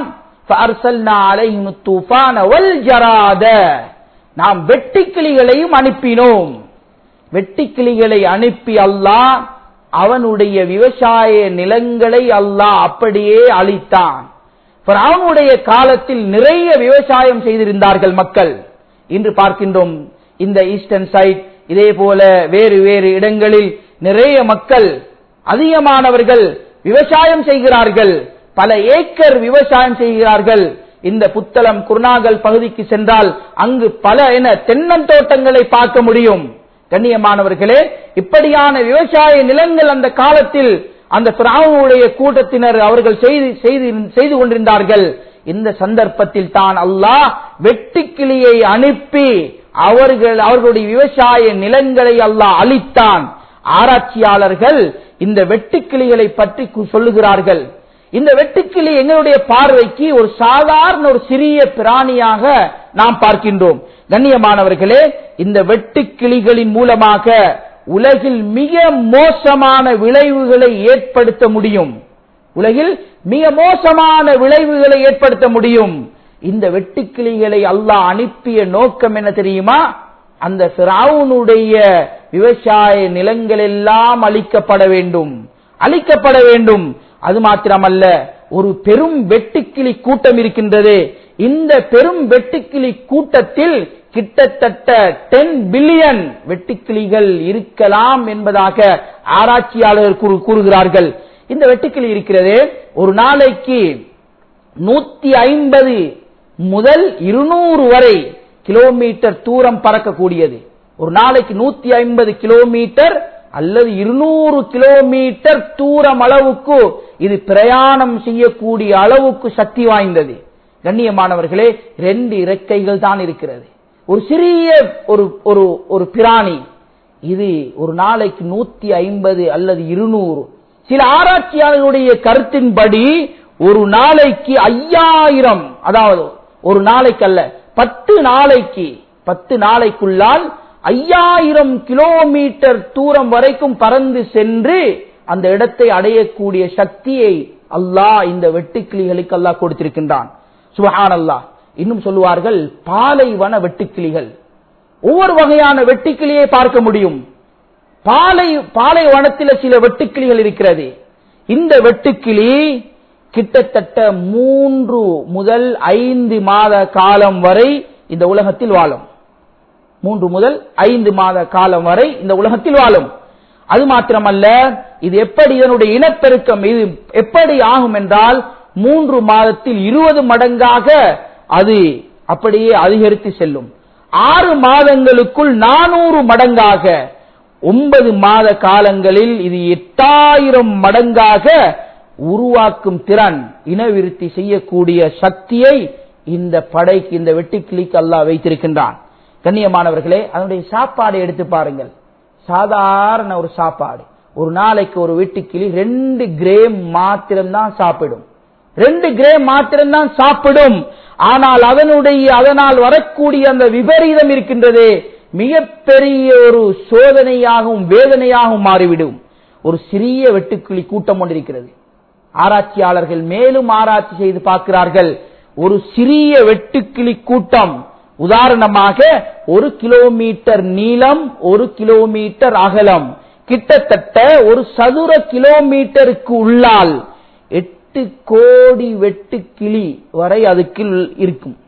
நாம் வெட்டிக்கிளிகளையும் அனுப்பினோம் வெட்டிக்கிளிகளை அனுப்பி அல்லாஹ் அவனுடைய விவசாய நிலங்களை அல்லாஹ் அப்படியே அழித்தான் அவனுடைய காலத்தில் நிறைய விவசாயம் செய்திருந்தார்கள் மக்கள் இன்று பார்க்கின்றோம் இந்த ஈஸ்டர்ன் சைட் இதே போல வேறு வேறு இடங்களில் நிறைய மக்கள் அதிகமானவர்கள் விவசாயம் செய்கிறார்கள் பல ஏக்கர் விவசாயம் செய்கிறார்கள் இந்த புத்தளம் குருநாகல் பகுதிக்கு சென்றால் அங்கு பல என தென்னந்தோட்டங்களை பார்க்க முடியும் கண்ணியமானவர்களே இப்படியான விவசாய நிலங்கள் அந்த காலத்தில் அந்த பிராவுடைய கூட்டத்தினர் அவர்கள் செய்து செய்து செய்து கொண்டிருந்தார்கள் இந்த சந்தர்ப்பத்தில் தான் அல்லாஹ் வெட்டுக்கிளியை அனுப்பி அவர்கள் அவர்களுடைய விவசாய நிலங்களை அல்லாஹ் அளித்தான் ஆராய்ச்சியாளர்கள் இந்த வெட்டுக்கிளிகளை பற்றி கு- சொல்லுகிறார்கள் இந்த வெட்டுக்கிளி எங்களுடைய பார்வைக்கு ஒரு சாதாரண ஒரு சிறிய பிராணியாக நாம் பார்க்கின்றோம் கண்ணியமானவர்களே இந்த வெட்டுக்கிளிகளின் மூலமாக உலகில் மிக மோசமான விளைவுகளை ஏற்படுத்த முடியும் உலகில் மிக மோசமான விளைவுகளை ஏற்படுத்த முடியும் இந்த வெட்டுக்கிளிகளை அல்லாஹ் அனுப்பிய நோக்கம் என்ன தெரியுமா அந்த பிராவுனுடைய விவசாய நிலங்கள் எல்லாம் அழிக்கப்பட வேண்டும் அழிக்கப்பட வேண்டும் அது மாத்திரமல்ல ஒரு பெரும் வெட்டுக்கிளி கூட்டம் இருக்கின்றது இந்த பெரும் வெட்டுக்கிளி கூட்டத்தில் கிட்டத்தட்ட டென் பில்லியன் வெட்டுக்கிளிகள் இருக்கலாம் என்பதாக ஆராய்ச்சியாளர்கள் கூறு- கூறுகிறார்கள் இந்த வெட்டுக்கிளி இருக்கிறது ஒரு நாளைக்கு நூத்தி ஐம்பது முதல் இருநூறு வரை கிலோமீட்டர் தூரம் பறக்கக்கூடியது ஒரு நாளைக்கு நூத்தி ஐம்பது கிலோமீட்டர் அல்லது இருநூறு கிலோமீட்டர் தூரம் அளவுக்கு இது பிரயாணம் செய்யக்கூடிய அளவுக்கு சக்தி வாய்ந்தது கண்ணியமானவர்களே ரெண்டு இறக்கைகள் தான் இருக்கிறது ஒரு சிறிய ஒரு ஒரு ஒரு பிராணி இது ஒரு நாளைக்கு நூத்தி ஐம்பது அல்லது இருநூறு சில ஆராய்ச்சியாளர்களுடைய கருத்தின்படி ஒரு நாளைக்கு ஐயாயிரம் அதாவது ஒரு நாளைக்கு அல்ல பத்து நாளைக்கு பத்து நாளைக்குள்ளால் ஐயாயிரம் கிலோமீட்டர் தூரம் வரைக்கும் பறந்து சென்று அந்த இடத்தை அடையக்கூடிய சக்தியை அல்லாஹ் இந்த வெட்டுக்கிளிகளுக்கு அல்லாஹ் கொடுத்திருக்கின்றான் சுபஹான் அல்லாஹ் இன்னும் சொல்லுவார்கள் பாலைவன வெட்டுக்கிளிகள் ஒவ்வொரு வகையான வெட்டுக்கிளியை பார்க்க முடியும் பாலை பாலைவனத்தில் சில வெட்டுக்கிளிகள் இருக்கிறது இந்த வெட்டுக்கிளி கிட்டத்தட்ட மூன்று முதல் ஐந்து மாத காலம் வரை இந்த உலகத்தில் வாழும் மூன்று முதல் ஐந்து மாத காலம் வரை இந்த உலகத்தில் வாழும் அது மாத்திரமல்ல இது எப்படி இதனுடைய இனப்பெருக்கம் இது எப்படி ஆகும் என்றால் மூன்று மாதத்தில் இருபது மடங்காக அது அப்படியே அதிகரித்து செல்லும் ஆறு மாதங்களுக்குள் நானூறு மடங்காக ஒன்பது மாத காலங்களில் இது எட்டாயிரம் மடங்காக உருவாக்கும் திறன் இனவிருத்தி செய்யக்கூடிய சக்தியை இந்த படைக்கு இந்த வெட்டுக்கிளிக்கு அல்லாஹ் வைத்திருக்கின்றான் கண்ணியமானவர்களே அதனுடைய சாப்பாடு எடுத்து பாருங்கள் சாதாரண ஒரு சாப்பாடு ஒரு நாளைக்கு ஒரு வெட்டுக்கிளி ரெண்டு கிரேம் மாத்திரம்தான் சாப்பிடும் ரெண்டு கிரேம் மாத்திரம்தான் சாப்பிடும் ஆனால் அதனுடைய அதனால் வரக்கூடிய அந்த விபரீதம் இருக்கின்றதே மிகப்பெரிய ஒரு சோதனையாகவும் வேதனையாகவும் மாறிவிடும் ஒரு சிறிய வெட்டுக்கிளி கூட்டம் கொண்டிருக்கிறது ஆராய்ச்சியாளர்கள் மேலும் ஆராய்ச்சி செய்து பார்க்கிறார்கள் ஒரு சிறிய வெட்டுக்கிளி கூட்டம் உதாரணமாக ஒரு கிலோமீட்டர் நீளம் ஒரு கிலோமீட்டர் அகலம் கிட்டத்தட்ட ஒரு சதுர கிலோமீட்டருக்கு உள்ளால் எட்டு கோடி வெட்டுக்கிளி வரை அதுக்கு இருக்கும்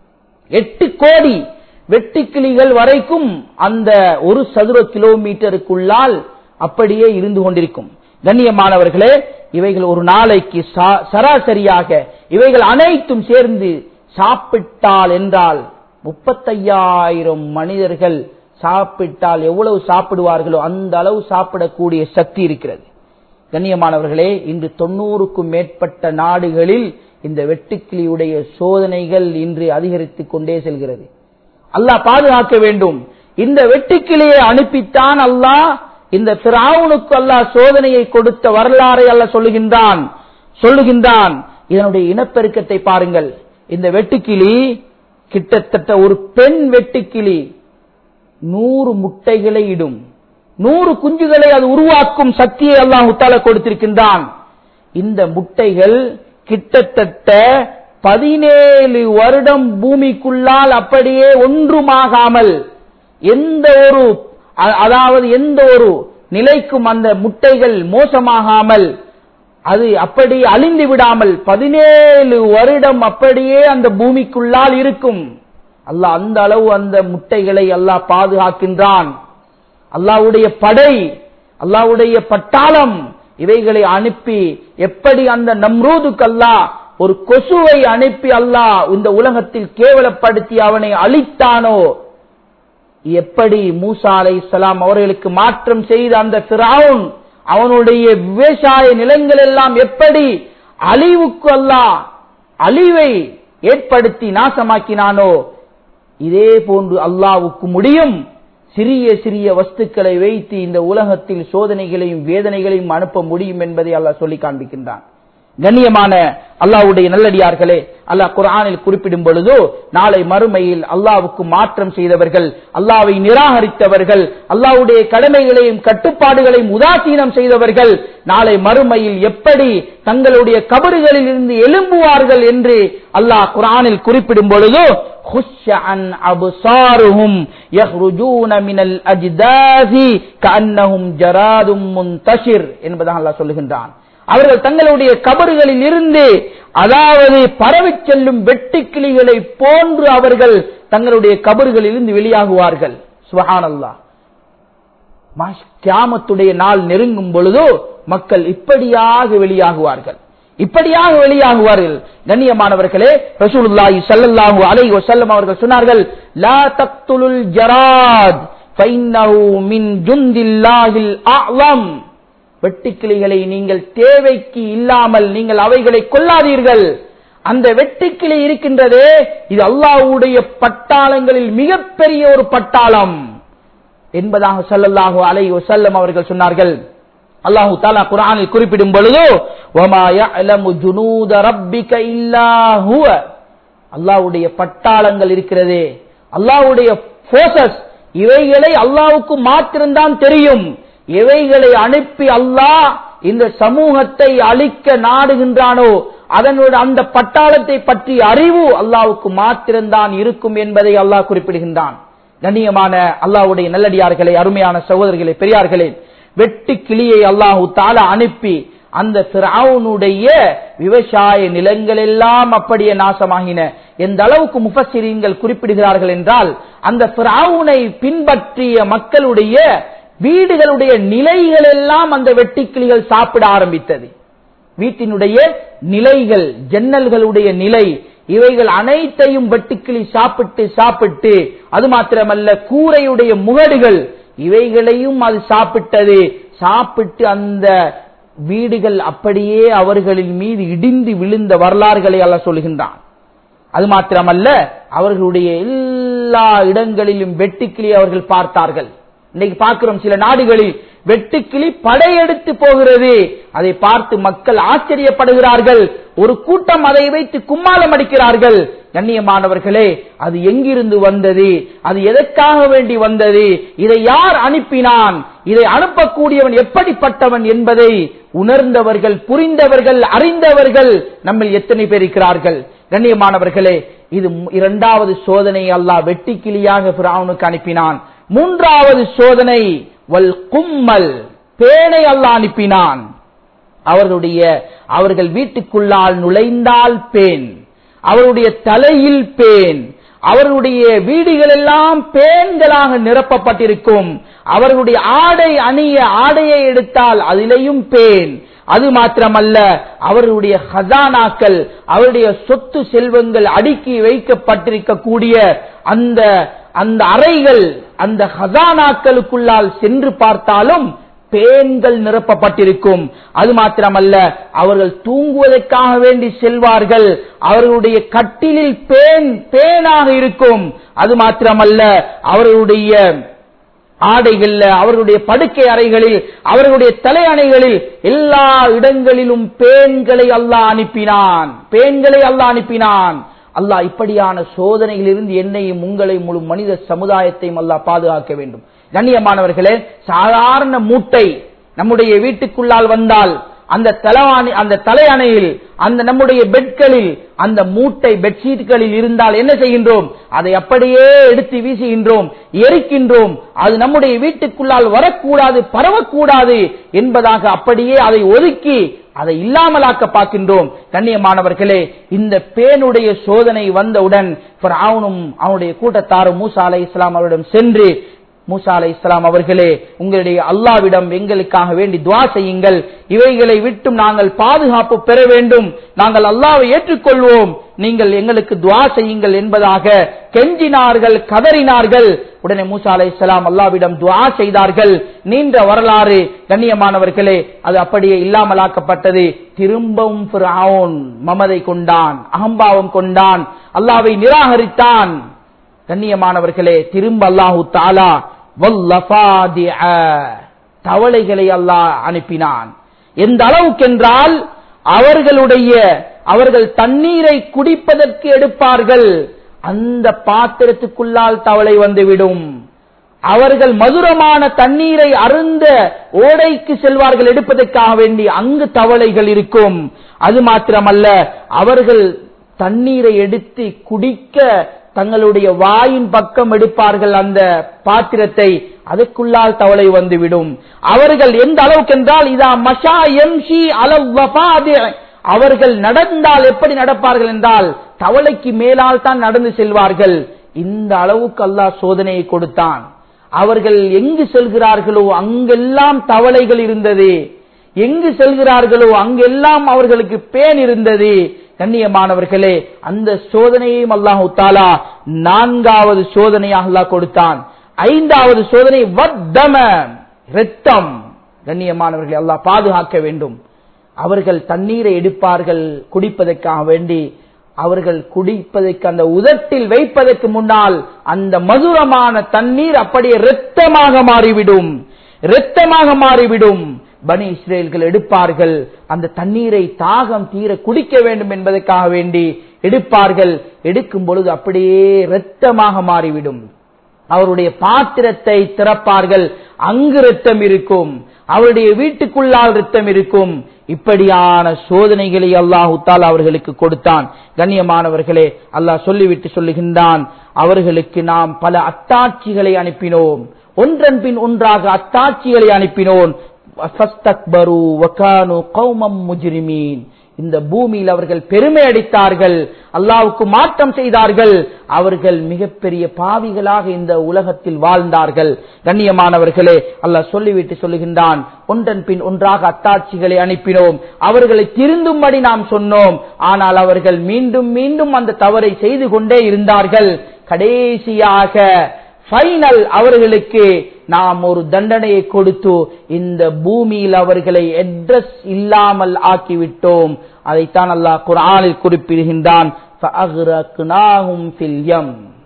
எட்டு கோடி வெட்டுக்கிளிகள் வரைக்கும் அந்த ஒரு சதுர கிலோமீட்டருக்குள்ளால் அப்படியே இருந்து கொண்டிருக்கும் கண்ணியமானவர்களே இவைகள் ஒரு நாளைக்கு சா- சராசரியாக இவைகள் அனைத்தும் சேர்ந்து சாப்பிட்டால் என்றால் முப்பத்தையாயிரம் மனிதர்கள் சாப்பிட்டால் எவ்வளவு சாப்பிடுவார்களோ அந்த அளவு சாப்பிடக்கூடிய சக்தி இருக்கிறது கண்ணியமானவர்களே இன்று தொண்ணூறுக்கும் மேற்பட்ட நாடுகளில் இந்த வெட்டுக்கிளியுடைய சோதனைகள் இன்று அதிகரித்துக் கொண்டே செல்கிறது அல்லாஹ் பாதுகாக்க வேண்டும் இந்த வெட்டுக்கிளியை அனுப்பித்தான் அல்லாஹ் இந்த பிராவுனுக்கு அல்லாஹ் சோதனையை கொடுத்த வரலாறை அல்லாஹ் சொல்லுகின்றான் சொல்லுகின்றான் இதனுடைய இனப்பெருக்கத்தை பாருங்கள் இந்த வெட்டுக்கிளி கிட்டத்தட்ட ஒரு பெண் வெட்டுக்கிளி நூறு முட்டைகளை இடும் நூறு குஞ்சுகளை அது உருவாக்கும் சக்தியை அல்லாஹ் தால கொடுத்திருக்கின்றான் இந்த முட்டைகள் கிட்டத்தட்ட பதினேழு வருடம் பூமிக்குள்ளால் அப்படியே ஒன்றுமாகாமல் எந்த ஒரு அ- அதாவது எந்த ஒரு நிலைக்கும் அந்த முட்டைகள் மோசமாகாமல் அது அப்படி அழிந்து விடாமல் பதினேழு வருடம் அப்படியே அந்த பூமிக்குள்ளால் இருக்கும் அல்லாஹ் அந்த அளவு அந்த முட்டைகளை அல்லாஹ் பாதுகாக்கின்றான் அல்லாஹ்வுடைய படை அல்லாஹ்வுடைய பட்டாளம் இவைகளை அனுப்பி எப்படி அந்த நம்ரூதுக்கு அல்லாஹ் ஒரு கொசுவை அனுப்பி அல்லாஹ் இந்த உலகத்தில் கேவலப்படுத்தி அவனை அழித்தானோ எப்படி மூசா அலை இஸ்லாம் அவர்களுக்கு மாற்றம் செய்த அந்த பிராவுன் அவனுடைய விவசாய நிலங்கள் எல்லாம் எப்படி அழிவுக்கு அல்லாஹ் அழிவை ஏற்படுத்தி நாசமாக்கினானோ இதே போன்று அல்லாவுக்கு முடியும் சிறிய சிறிய வஸ்துக்களை வைத்து இந்த உலகத்தில் சோதனைகளையும் வேதனைகளையும் அனுப்ப முடியும் என்பதை அல்லாஹ் சொல்லி காண்பிக்கின்றான் கண்ணியமான அல்லாவுடைய நல்லடியார்களே அல்லாஹ் குரானில் குறிப்பிடும் பொழுதோ நாளை மறுமையில் அல்லாவுக்கு மாற்றம் செய்தவர்கள் அல்லாவை நிராகரித்தவர்கள் அல்லாவுடைய கடமைகளையும் கட்டுப்பாடுகளையும் உதாசீனம் செய்தவர்கள் நாளை மறுமையில் எப்படி தங்களுடைய கபறுகளில் இருந்து எழும்புவார்கள் என்று அல்லாஹ் குரானில் குறிப்பிடும் பொழுதோ خش عن أبصارهم يخرجون من الأجداث كأنهم جراد منتشر என்பதாக அல்லாஹ் சொல்லுகின்றான் அவர்கள் தங்களுடைய கபறுகளில் இருந்து அதாவது பரவி செல்லும் வெட்டுக்கிளிகளை போன்று அவர்கள் தங்களுடைய கபறுகளில் இருந்து வெளியாகுவார்கள் சுபஹானல்லாஹ் கியாமத்துடைய நாள் நெருங்கும் பொழுதோ மக்கள் இப்படியாக வெளியாகுவார்கள் இப்படியாக வெளியாகுவார்கள் கண்ணியமானவர்களே ரசூலுல்லாஹி ஸல்லல்லாஹு அலைஹி வஸல்லம் அவர்கள் சொன்னார்கள் லா தக்துலுல் ஜராத் ஃபைன்னஹு மின் ஜுந்தில்லாஹில் அஅலம் வெட்டுக்கிளிகளை நீங்கள் தேவைக்கு இல்லாமல் நீங்கள் அவைகளை கொல்லாதீர்கள் அந்த வெட்டுக்கிளி இருக்கின்றதே இது அல்லாஹ்வுடைய பட்டாளங்களில் மிகப்பெரிய ஒரு பட்டாளம் என்பதாக ஸல்லல்லாஹு அலைஹி வஸல்லம் அவர்கள் சொன்னார்கள் அல்லாஹு தாலா குரானில் குறிப்பிடும் பொழுதோ அல்லாவுடைய பட்டாளங்கள் இருக்கிறதே அல்லாவுடைய போர்சஸ் இவைகளை அல்லாவுக்கு மாத்திரம்தான் தெரியும் எவைகளை அனுப்பி அல்லாஹ் இந்த சமூகத்தை அழிக்க நாடுகின்றானோ அதனோட அந்த பட்டாளத்தை பற்றி அறிவு அல்லாவுக்கு மாத்திரம்தான் இருக்கும் என்பதை அல்லாஹ் குறிப்பிடுகின்றான் கண்ணியமான அல்லாவுடைய நல்லடியார்களே அருமையான சகோதரர்களே பெரியார்களே வெட்டு கிளியை அல்லாஹு தால அனுப்பி அந்த பிராவுனுடைய விவசாய நிலங்கள் எல்லாம் அப்படியே நாசமாகின எந்த அளவுக்கு முஃபசிரீன்கள் குறிப்பிடுகிறார்கள் என்றால் அந்த பிராவுனை பின்பற்றிய மக்களுடைய வீடுகளுடைய நிலைகள் எல்லாம் அந்த வெட்டுக்கிளிகள் சாப்பிட ஆரம்பித்தது வீட்டினுடைய நிலைகள் ஜன்னல்களுடைய நிலை இவைகள் அனைத்தையும் வெட்டுக்கிளி சாப்பிட்டு சாப்பிட்டு அது மாத்திரமல்ல கூரையுடைய முகடுகள் இவைகளையும் அது சாப்பிட்டது சாப்பிட்டு அந்த வீடுகள் அப்படியே அவர்களின் மீது இடிந்து விழுந்த வரலாறுகளை அல்ல சொல்கின்றான் அது மாத்திரமல்ல அவர்களுடைய எல்லா இடங்களிலும் வெட்டுக்கிளி அவர்கள் பார்த்தார்கள் இன்னைக்கு பார்க்கிறோம் சில நாடுகளில் வெட்டுக்கிளி படையெடுத்து போகிறது அதை பார்த்து மக்கள் ஆச்சரியப்படுகிறார்கள் ஒரு கூட்டம் அதை வைத்து கும்மாளம் அடிக்கிறார்கள் கண்ணியமானவர்களே அது எங்கிருந்து வந்தது அது எதற்காக வேண்டி வந்தது இதை யார் அனுப்பினான் இதை அனுப்பக்கூடியவன் எப்படிப்பட்டவன் என்பதை உணர்ந்தவர்கள் புரிந்தவர்கள் அறிந்தவர்கள் நம்ம எத்தனை பேர் இருக்கிறார்கள் கண்ணியமானவர்களே இது இரண்டாவது சோதனை அல்லாஹ் வெட்டிக்கிளியாக பிராவுனுக்கு அனுப்பினான் மூன்றாவது சோதனை வல் கும்மல் பேனை அல்லாஹ் அனுப்பினான் அவர்களுடைய அவர்கள் வீட்டுக்குள்ளால் நுழைந்தால் பேன் அவருடைய தலையில் பேன் அவர்களுடைய வீடுகள் எல்லாம் பேன்களாக நிரப்பப்பட்டிருக்கும் அவர்களுடைய ஆடை அணிய ஆடையை எடுத்தால் அதிலேயும் பேன் அது மாத்திரமல்ல அவர்களுடைய ஹசானாக்கள் அவருடைய சொத்து செல்வங்கள் அடுக்கி வைக்கப்பட்டிருக்கக்கூடிய அந்த அந்த அறைகள் அந்த ஹசானாக்களுக்குள்ளால் சென்று பார்த்தாலும் பேன்கள் நிரப்பப்பட்டிருக்கும் அது மாத்திரமல்ல அவர்கள் தூங்குவதற்காக வேண்டி செல்வார்கள் அவர்களுடைய கட்டிலில் பேன் பேனாக இருக்கும் அது மாத்திரமல்ல அவர்களுடைய ஆடைகள்ல அவர்களுடைய படுக்கை அறைகளில் அவர்களுடைய தலையணைகளில் எல்லா இடங்களிலும் பேன்களை அல்லாஹ் அனுப்பினான் பேன்களை அல்லாஹ் அனுப்பினான் அல்லாஹ் இப்படியான சோதனையிலிருந்து என்னையும் உங்களை முழு மனித சமுதாயத்தையும் அல்லாஹ் பாதுகாக்க வேண்டும் கண்ணியமானவர்களே சாதாரண மூட்டை நம்முடைய வீட்டுக்குள்ளால் வந்தால் அந்த தலைவாணி அந்த தலையணையில் அந்த நம்முடைய பெட்களில் அந்த மூட்டை பெட்ஷீட்களில் இருந்தால் என்ன செய்கின்றோம் அதை அப்படியே எடுத்து வீசுகின்றோம் எரிக்கின்றோம் அது நம்முடைய வீட்டுக்குள்ளால் வரக்கூடாது பரவக்கூடாது என்பதாக அப்படியே அதை ஒதுக்கி அதை இல்லாமலாக்க பார்க்கின்றோம் கண்ணியமானவர்களே இந்த பேனுடைய சோதனை வந்தவுடன் அவனும் அவனுடைய கூட்டத்தாரும் மூசா அலை இஸ்லாம் அவரிடம் சென்று மூசா அலை இஸ்லாம் அவர்களே உங்களுடைய அல்லாவிடம் எங்களுக்காக வேண்டி துவா செய்யுங்கள் இவைகளை விட்டும் நாங்கள் பாதுகாப்பு பெற வேண்டும் நாங்கள் அல்லாவை ஏற்றுக்கொள்வோம் நீங்கள் எங்களுக்கு துவா செய்யுங்கள் என்பதாக கெஞ்சினார்கள் கதறினார்கள் உடனே மூசா அலை இஸ்லாம் அல்லாவிடம் துவா செய்தார்கள் நீண்ட வரலாறு கண்ணியமானவர்களே அது அப்படியே இல்லாமலாக்கப்பட்டது திரும்பவும் ஃபிரௌன் மமதை கொண்டான் அகம்பாவம் கொண்டான் அல்லாவை நிராகரித்தான் கண்ணியமானவர்களே திரும்ப அல்லாஹு தாலா வல்லஃபாதிஅ, தவளைகளை அல்லாஹ் அனுப்பினான் எந்த அளவுக்கென்றால் அவர்களுடைய அவர்கள் தண்ணீரை குடிப்பதற்கு எடுப்பார்கள் அந்த பாத்திரத்துக்குள்ளால் தவளை வந்துவிடும் அவர்கள் மதுரமான தண்ணீரை அருந்த ஓடைக்கு செல்வார்கள் எடுப்பதற்காக வேண்டி அங்கு தவளைகள் இருக்கும் அது மாத்திரமல்ல அவர்கள் தண்ணீரை எடுத்து குடிக்க தங்களுடைய வாயின் பக்கம் எடுப்பார்கள் அந்த பாத்திரத்தை அதுக்குள்ளால் தவளை வந்துவிடும் அவர்கள் எந்த அளவுக்கு என்றால் இதா மஷா எம்ஷி அளவபாதி அவர்கள் நடந்தால் எப்படி நடப்பார்கள் என்றால் தவளைக்கு மேலால் தான் நடந்து செல்வார்கள் இந்த அளவுக்கு அல்லாஹ் சோதனையை கொடுத்தான் அவர்கள் எங்கு செல்கிறார்களோ அங்கெல்லாம் தவளைகள் இருந்தது எங்கு செல்கிறார்களோ அங்கெல்லாம் அவர்களுக்கு பேன் இருந்தது கண்ணியமானவர்களே அந்த சோதனையையும் அல்லாஹு தாலா நான்காவது சோதனையாக அல்லாஹ் கொடுத்தான் ஐந்தாவது சோதனை வத்தம இரத்தம் கண்ணியமானவர்களை அல்லாஹ் பாதுகாக்க வேண்டும் அவர்கள் தண்ணீரை எடுப்பார்கள் குடிப்பதற்காக வேண்டி அவர்கள் குடிப்பதற்கு அந்த உதட்டில் வைப்பதற்கு முன்னால் அந்த மதுரமான தண்ணீர் அப்படியே இரத்தமாக மாறிவிடும் இரத்தமாக மாறிவிடும் பனி இஸ்ரேல்கள் எடுப்பார்கள் அந்த தண்ணீரை தாகம் தீர குடிக்க வேண்டும் என்பதற்காக வேண்டி எடுப்பார்கள் எடுக்கும் பொழுது அப்படியே இரத்தமாக மாறிவிடும் அவருடைய பாத்திரத்தை திறப்பார்கள் அங்கு ரத்தம் இருக்கும் அவருடைய வீட்டுக்குள்ளால் ரத்தம் இருக்கும் இப்படியான சோதனைகளை அல்லாஹு தாலா அவர்களுக்கு கொடுத்தான் கண்ணியமானவர்களே அல்லாஹ் சொல்லிவிட்டு சொல்லுகின்றான் அவர்களுக்கு நாம் பல அத்தாட்சிகளை அனுப்பினோம் ஒன்றன் பின் ஒன்றாக அத்தாட்சிகளை அனுப்பினோம் ஃபஸ்தக்பரு வகானு கௌமம் முஜ்ரிமீன் இந்த பூமியில் அவர்கள் பெருமை அடித்தார்கள் அல்லாவுக்கு மாற்றம் செய்தார்கள் அவர்கள் மிகப்பெரிய பாவிகளாக இந்த உலகத்தில் வாழ்ந்தார்கள் கண்ணியமானவர்களே அல்லாஹ் சொல்லிவிட்டு சொல்லுகின்றான் ஒன்றன் பின் ஒன்றாக அத்தாட்சிகளை அனுப்பினோம் அவர்களை திருந்தும்படி நாம் சொன்னோம் ஆனால் அவர்கள் மீண்டும் மீண்டும் அந்த தவறை செய்து கொண்டே இருந்தார்கள் கடைசியாக ஃபைனல் அவர்களுக்கு நாம் ஒரு தண்டனையை கொடுத்து இந்த பூமியில் அவர்களை அட்ரஸ் இல்லாமல் ஆக்கிவிட்டோம் அதைத்தான் அல்லாஹ் குரானில் குறிப்பிடுகின்றான் فَأَغْرَقْنَاهُمْ فِي الْيَمِّ.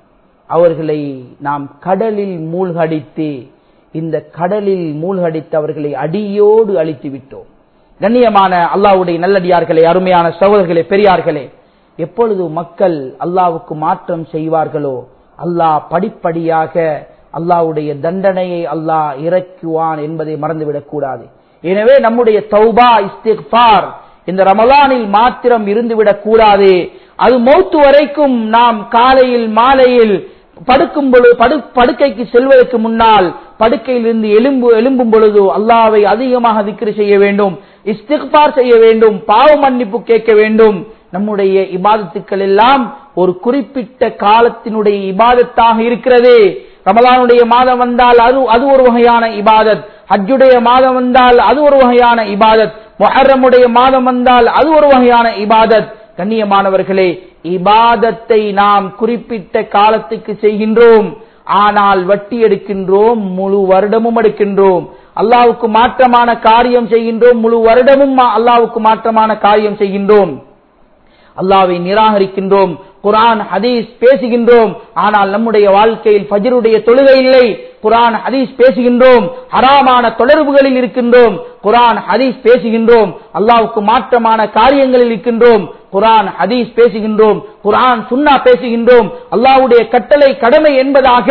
அவர்களை நாம் கடலில் மூழ்கடித்து இந்த கடலில் மூழ்கடித்து அவர்களை அடியோடு அழித்து விட்டோம் கண்ணியமான அல்லாஹ்வுடைய நல்லடியார்களே அருமையான சகோதரர்களே பெரியார்களே எப்பொழுது மக்கள் அல்லாவுக்கு மாற்றம் செய்வார்களோ அல்லாஹ் படிப்படியாக அல்லாஹ்வுடைய தண்டனையை அல்லாஹ் இறக்குவான் என்பதை மறந்துவிடக் கூடாது எனவே நம்முடைய தௌபா இஸ்திக்பார் இந்த ரமலானில் மாத்திரம் இருந்துவிடக் கூடாது அது மௌத்து வரைக்கும் நாம் காலையில் மாலையில் படுக்கும் பொழுது படு படுக்கைக்கு செல்வதற்கு முன்னால் படுக்கையிலிருந்து எலும்பு எழும்பும் பொழுது அல்லாவை அதிகமாக திக்ரு செய்ய வேண்டும் இஸ்திக்பார் செய்ய வேண்டும் பாவ மன்னிப்பு கேட்க வேண்டும் நம்முடைய இபாதத்துக்கள் எல்லாம் ஒரு குறிப்பிட்ட காலத்தினுடைய இபாதத்தாக இருக்கிறது ரமலானுடைய மாதம் வந்தால் அது அது ஒரு வகையான இபாதத் ஹஜ்ஜுடைய மாதம் வந்தால் அது ஒரு வகையான இபாதத் மொஹர்ரமுடைய மாதம் வந்தால் அது ஒரு வகையான இபாதத் கண்ணியமானவர்களே இபாதத்தை நாம் குறிப்பிட்ட காலத்துக்கு செய்கின்றோம் ஆனால் வட்டி எடுக்கின்றோம் முழு வருடமும் எடுக்கின்றோம் அல்லாவுக்கு மாற்றமான காரியம் செய்கின்றோம் முழு வருடமும் அல்லாவுக்கு மாற்றமான காரியம் செய்கின்றோம் அல்லாவை நிராகரிக்கின்றோம் குரான் ஹதீஸ் பேசுகின்றோம் ஆனால் நம்முடைய வாழ்க்கையில் ஃபஜருடைய தொழுகை இல்லை குரான் ஹதீஸ் பேசுகின்றோம் ஹராமான தொடர்புகளில் இருக்கின்றோம் குரான் ஹதீஸ் பேசுகின்றோம் அல்லாவுக்கு மாற்றமான காரியங்களில் இருக்கின்றோம் குரான் ஹதீஸ் பேசுகின்றோம் குரான் சுன்னா பேசுகின்றோம் அல்லாவுடைய கட்டளை கடமை என்பதாக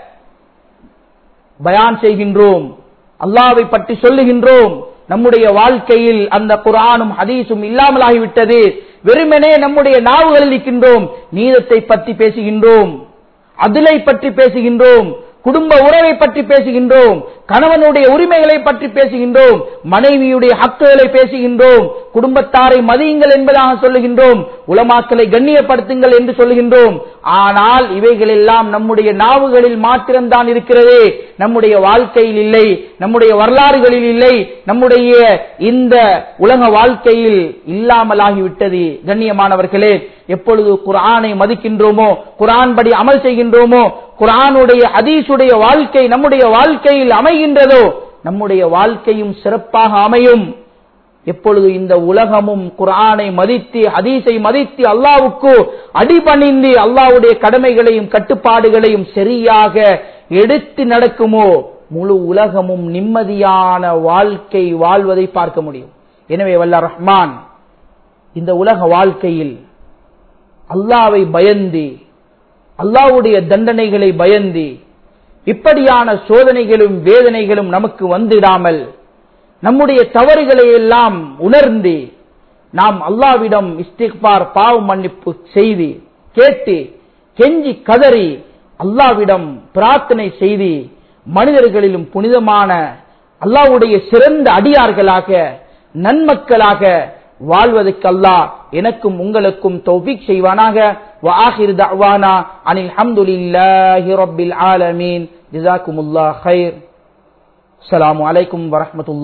பயான் செய்கின்றோம் அல்லாவை பற்றி சொல்லுகின்றோம் நம்முடைய வாழ்க்கையில் அந்த குரானும் ஹதீஸும் இல்லாமலாகிவிட்டது வெறுமனே நம்முடைய நாவுகளில் இருக்கின்றோம் நீதத்தை பற்றி பேசுகின்றோம் அதிலை பற்றி பேசுகின்றோம் குடும்ப உறவை பற்றி பேசுகின்றோம் கணவனுடைய உரிமைகளை பற்றி பேசுகின்றோம் மனைவியுடைய ஹக்குகளை பேசுகின்றோம் குடும்பத்தாரை மதியுங்கள் என்பதாக சொல்லுகின்றோம் உலமாக்களை கண்ணியப்படுத்துங்கள் என்று சொல்லுகின்றோம் ஆனால் இவைகள் எல்லாம் நம்முடைய நாவுகளில் மாத்திரம்தான் இருக்கிறது நம்முடைய வாழ்க்கையில் இல்லை நம்முடைய வரலாறுகளில் இல்லை நம்முடைய இந்த உலக வாழ்க்கையில் இல்லாமலாகிவிட்டது கண்ணியமானவர்களே எப்பொழுது குரானை மதிக்கின்றோமோ குரான் படி அமல் செய்கின்றோமோ குரானுடைய ஹதீஸுடைய வாழ்க்கை நம்முடைய வாழ்க்கையில் அமைகின்றதோ நம்முடைய வாழ்க்கையும் சிறப்பாக அமையும் எப்பொழுது இந்த உலகமும் குரானை மதித்து ஹதீஸை மதித்து அல்லாவுக்கு அடிபணிந்து அல்லாவுடைய கடமைகளையும் கட்டுப்பாடுகளையும் சரியாக எடுத்து நடக்குமோ முழு உலகமும் நிம்மதியான வாழ்க்கை வாழ்வதை பார்க்க முடியும் எனவே வல்ல ரஹ்மான் இந்த உலக வாழ்க்கையில் அல்லாவை பயந்து அல்லாவுடைய தண்டனைகளை பயந்து இப்படியான சோதனைகளும் வேதனைகளும் நமக்கு வந்துடாமல் நம்முடைய தவறுகளை எல்லாம் உணர்ந்து நாம் அல்லாவிடம் இஸ்திக்பார் பாவ மன்னிப்பு செய்து கேட்டு கெஞ்சி கதறி அல்லாவிடம் பிரார்த்தனை செய்து மனிதர்களிலும் புனிதமான அல்லாவுடைய சிறந்த அடியார்களாக நன்மக்களாக வாழ்வதற்கு அல்லாஹ் எனக்கும் உங்களுக்கும் தௌஃபீக் செய்வானாக وآخر دعوانا عن الحمد لله رب العالمين جزاكم الله خير السلام عليكم ورحمة الله